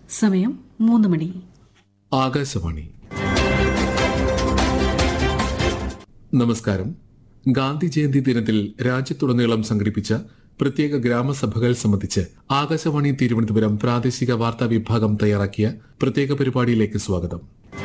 സമയം മൂന്ന് മണി ആകാശവാണി നമസ്കാരം ഗാന്ധി ജയന്തി ദിനത്തിൽ രാജ്യത്തുടനീളം സംഘടിപ്പിച്ച പ്രത്യേക ഗ്രാമസഭകൾ സംബന്ധിച്ച് ആകാശവാണി തിരുവനന്തപുരം പ്രാദേശിക വാർത്താ വിഭാഗം തയ്യാറാക്കിയ പ്രത്യേക പരിപാടിയിലേക്ക് സ്വാഗതം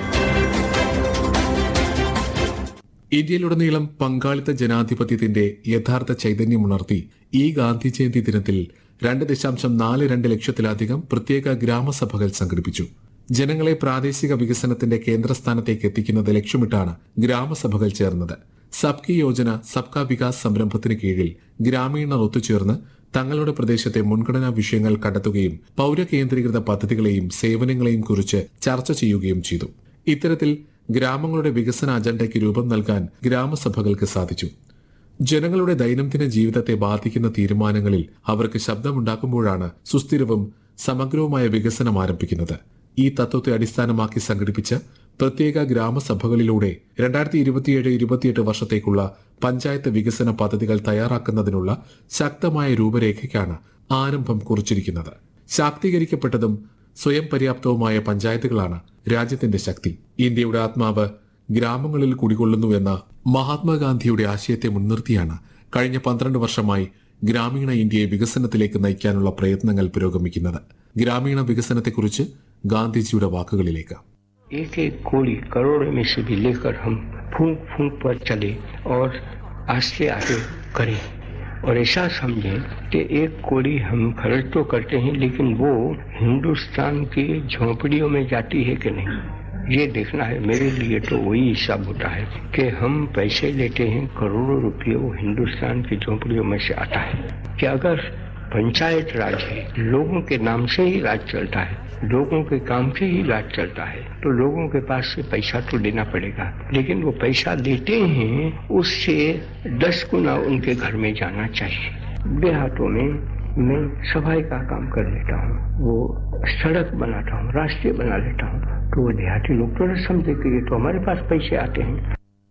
ഇന്ത്യയിലുടനീളം പങ്കാളിത്ത ജനാധിപത്യത്തിന്റെ യഥാർത്ഥ ചൈതന്യമുണർത്തി ഈ ഗാന്ധി ജയന്തി ദിനത്തിൽ രണ്ട് ദശാംശം നാല് രണ്ട് ലക്ഷത്തിലധികം പ്രത്യേക ഗ്രാമസഭകൾ സംഘടിപ്പിച്ചു ജനങ്ങളെ പ്രാദേശിക വികസനത്തിന്റെ കേന്ദ്രസ്ഥാനത്തേക്ക് എത്തിക്കുന്നത് ലക്ഷ്യമിട്ടാണ് ഗ്രാമസഭകൾ ചേർന്നത് സബ്കി യോജന സബ്കാ വികാസ് സംരംഭത്തിന് കീഴിൽ ഗ്രാമീണർ ഒത്തുചേർന്ന് തങ്ങളുടെ പ്രദേശത്തെ മുൻഗണനാ വിഷയങ്ങൾ കണ്ടെത്തുകയും പൌരകേന്ദ്രീകൃത പദ്ധതികളെയും സേവനങ്ങളെയും കുറിച്ച് ചർച്ച ചെയ്യുകയും ചെയ്തു ഇത്തരത്തിൽ ഗ്രാമങ്ങളുടെ വികസന അജണ്ടയ്ക്ക് രൂപം നൽകാൻ ഗ്രാമസഭകൾക്ക് സാധിച്ചു ജനങ്ങളുടെ ദൈനംദിന ജീവിതത്തെ ബാധിക്കുന്ന തീരുമാനങ്ങളിൽ അവർക്ക് ശബ്ദമുണ്ടാക്കുമ്പോഴാണ് സുസ്ഥിരവും സമഗ്രവുമായ വികസനം ആരംഭിക്കുന്നത് ഈ തത്വത്തെ അടിസ്ഥാനമാക്കി സംഘടിപ്പിച്ച പ്രത്യേക ഗ്രാമസഭകളിലൂടെ രണ്ടായിരത്തി ഇരുപത്തിയേഴ് ഇരുപത്തിയെട്ട് വർഷത്തേക്കുള്ള പഞ്ചായത്ത് വികസന പദ്ധതികൾ തയ്യാറാക്കുന്നതിനുള്ള ശക്തമായ രൂപരേഖയ്ക്കാണ് ആരംഭം കുറിച്ചിരിക്കുന്നത് ശാക്തീകരിക്കപ്പെട്ടതും സ്വയം പര്യാപ്തവുമായ പഞ്ചായത്തുകളാണ് രാജ്യത്തിന്റെ ശക്തി ഇന്ത്യയുടെ ആത്മാവ് ഗ്രാമങ്ങളിൽ കുടികൊള്ളുന്നുവെന്ന മഹാത്മാഗാന്ധിയുടെ ആശയത്തെ മുൻനിർത്തിയാണ് കഴിഞ്ഞ പന്ത്രണ്ട് വർഷമായി ഗ്രാമീണ ഇന്ത്യയെ വികസനത്തിലേക്ക് നയിക്കാനുള്ള പ്രയത്നങ്ങൾ പുരോഗമിക്കുന്നത് ഗ്രാമീണ വികസനത്തെക്കുറിച്ച് ഗാന്ധിജിയുടെ വാക്കുകളിലേക്ക് एक एक कोड़ी करोड़ों में से भी लेकर हम फूंक फूंक पर चले और आस्ते आगे करें और ऐसा समझें कि एक कोड़ी हम खर्च तो करते हैं लेकिन वो हिंदुस्तान की झोंपड़ियों में जाती है कि नहीं ये देखना है मेरे लिए तो वही हिसाब होता है कि हम पैसे लेते हैं करोड़ों रुपये वो हिंदुस्तान की झोंपड़ियों में से आता है कि अगर पंचायत राज है लोगों के नाम से ही राज चलता है लोगों के काम से ही राज चलता है तो लोगों के पास से पैसा तो लेना पड़ेगा लेकिन वो पैसा देते हैं उससे दस गुना उनके घर में जाना चाहिए देहातों में मैं सफाई का काम कर लेता हूँ वो सड़क बनाता हूँ रास्ते बना लेता हूँ तो वो देहाती लोग तो न समझे कि ये तो हमारे पास पैसे आते हैं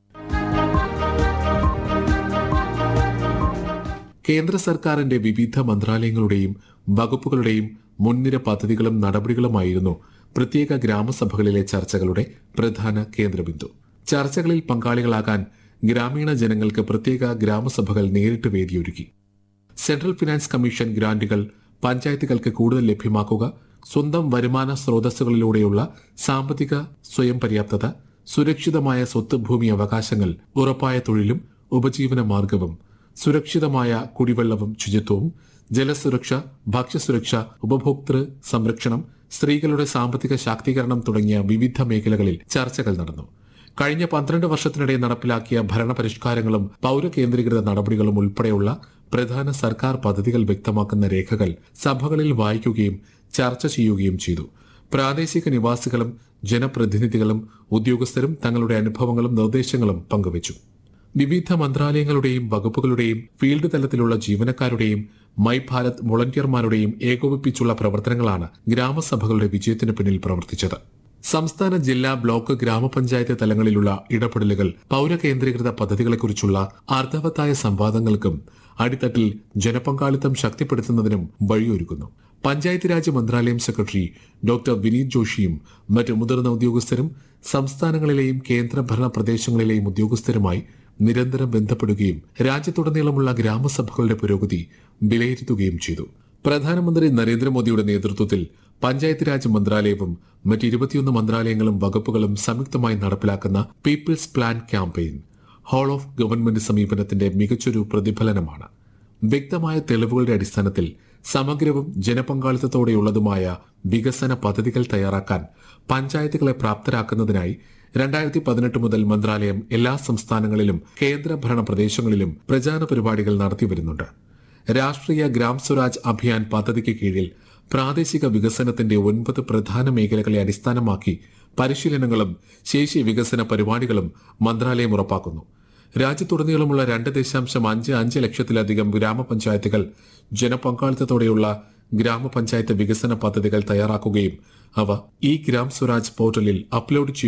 കേന്ദ്ര സർക്കാരിന്റെ വിവിധ മന്ത്രാലയങ്ങളുടെയും വകുപ്പുകളുടെയും മുൻനിര പദ്ധതികളും നടപടികളുമായിരുന്നു പ്രത്യേക ഗ്രാമസഭകളിലെ ചർച്ചകളുടെ പ്രധാന കേന്ദ്രബിന്ദു ചർച്ചകളിൽ പങ്കാളികളാകാൻ ഗ്രാമീണ ജനങ്ങൾക്ക് പ്രത്യേക ഗ്രാമസഭകൾ നേരിട്ട് വേദിയൊരുക്കി സെൻട്രൽ ഫിനാൻസ് കമ്മീഷൻ ഗ്രാന്റുകൾ പഞ്ചായത്തുകൾക്ക് കൂടുതൽ ലഭ്യമാക്കുക സ്വന്തം വരുമാന സ്രോതസ്സുകളിലൂടെയുള്ള സാമ്പത്തിക സ്വയം പര്യാപ്തത സുരക്ഷിതമായ സ്വത്ത് ഭൂമി അവകാശങ്ങൾ ഉറപ്പായ തൊഴിലും ഉപജീവന മാർഗവും സുരക്ഷിതമായ കുടിവെള്ളവും ശുചിത്വവും ജലസുരക്ഷ ഭക്ഷ്യസുരക്ഷ ഉപഭോക്തൃ സംരക്ഷണം സ്ത്രീകളുടെ സാമ്പത്തിക ശാക്തീകരണം തുടങ്ങിയ വിവിധ മേഖലകളിൽ ചർച്ചകൾ നടന്നു കഴിഞ്ഞ പന്ത്രണ്ട് വർഷത്തിനിടെ നടപ്പിലാക്കിയ ഭരണപരിഷ്കാരങ്ങളും പൌരകേന്ദ്രീകൃത നടപടികളും ഉൾപ്പെടെയുള്ള പ്രധാന സർക്കാർ പദ്ധതികൾ വ്യക്തമാക്കുന്ന രേഖകൾ സഭകളിൽ വായിക്കുകയും ചർച്ച ചെയ്യുകയും ചെയ്തു പ്രാദേശിക നിവാസികളും ജനപ്രതിനിധികളും ഉദ്യോഗസ്ഥരും തങ്ങളുടെ അനുഭവങ്ങളും നിർദ്ദേശങ്ങളും പങ്കുവച്ചു വിവിധ മന്ത്രാലയങ്ങളുടെയും വകുപ്പുകളുടെയും ഫീൽഡ് തലത്തിലുള്ള ജീവനക്കാരുടെയും മൈ ഭാരത് വോളണ്ടിയർമാരുടെയും ഏകോപിപ്പിച്ചുള്ള പ്രവർത്തനങ്ങളാണ് ഗ്രാമസഭകളുടെ വിജയത്തിന് പിന്നിൽ പ്രവർത്തിച്ചത് സംസ്ഥാന ജില്ലാ ബ്ലോക്ക് ഗ്രാമപഞ്ചായത്ത് തലങ്ങളിലുള്ള ഇടപെടലുകൾ പൌരകേന്ദ്രീകൃത പദ്ധതികളെക്കുറിച്ചുള്ള അർത്ഥവത്തായ സംവാദങ്ങൾക്കും അടിത്തട്ടിൽ ജനപങ്കാളിത്തം ശക്തിപ്പെടുത്തുന്നതിനും വഴിയൊരുക്കുന്നു പഞ്ചായത്ത് രാജ് മന്ത്രാലയം സെക്രട്ടറി ഡോക്ടർ വിനീത് ജോഷിയും മറ്റ് മുതിർന്ന ഉദ്യോഗസ്ഥരും സംസ്ഥാനങ്ങളിലെയും കേന്ദ്രഭരണ പ്രദേശങ്ങളിലെയും ഉദ്യോഗസ്ഥരുമായി നിരന്തരം ബന്ധപ്പെടുകയും രാജ്യത്തുടനീളമുള്ള ഗ്രാമസഭകളുടെ പുരോഗതി വിലയിരുത്തുകയും ചെയ്തു പ്രധാനമന്ത്രി നരേന്ദ്രമോദിയുടെ നേതൃത്വത്തിൽ പഞ്ചായത്ത് രാജ് മന്ത്രാലയവും മറ്റ് ഇരുപത്തിയൊന്ന് മന്ത്രാലയങ്ങളും വകുപ്പുകളും സംയുക്തമായി നടപ്പിലാക്കുന്ന people's plan campaign whole of government സമീപനത്തിന്റെ മികച്ചൊരു പ്രതിഫലനമാണ് വ്യക്തമായ തെളിവുകളുടെ അടിസ്ഥാനത്തിൽ സമഗ്രവും ജനപങ്കാളിത്തത്തോടെയുള്ളതുമായ വികസന പദ്ധതികൾ തയ്യാറാക്കാൻ പഞ്ചായത്തുകളെ പ്രാപ്തരാക്കുന്നതിനായി രണ്ടായിരത്തി പതിനെട്ട് മുതൽ മന്ത്രാലയം എല്ലാ സംസ്ഥാനങ്ങളിലും കേന്ദ്രഭരണ പ്രദേശങ്ങളിലും പ്രചാരണ പരിപാടികൾ നടത്തിവരുന്നുണ്ട് രാഷ്ട്രീയ ഗ്രാം സ്വരാജ് അഭിയാൻ പദ്ധതിക്ക് കീഴിൽ പ്രാദേശിക വികസനത്തിന്റെ ഒൻപത് പ്രധാന മേഖലകളെ അടിസ്ഥാനമാക്കി പരിശീലനങ്ങളും ശേഷി വികസന പരിപാടികളും മന്ത്രാലയം ഉറപ്പാക്കുന്നു രാജ്യത്തുടനീളമുള്ള രണ്ട് ദശാംശം അഞ്ച് അഞ്ച് ലക്ഷത്തിലധികം ഗ്രാമപഞ്ചായത്തുകൾ ജനപങ്കാളിത്തത്തോടെയുള്ള ഗ്രാമപഞ്ചായത്ത് വികസന പദ്ധതികൾ തയ്യാറാക്കുകയും അവ ഈ ഗ്രാം സ്വരാജ് പോർട്ടലിൽ അപ്ലോഡ്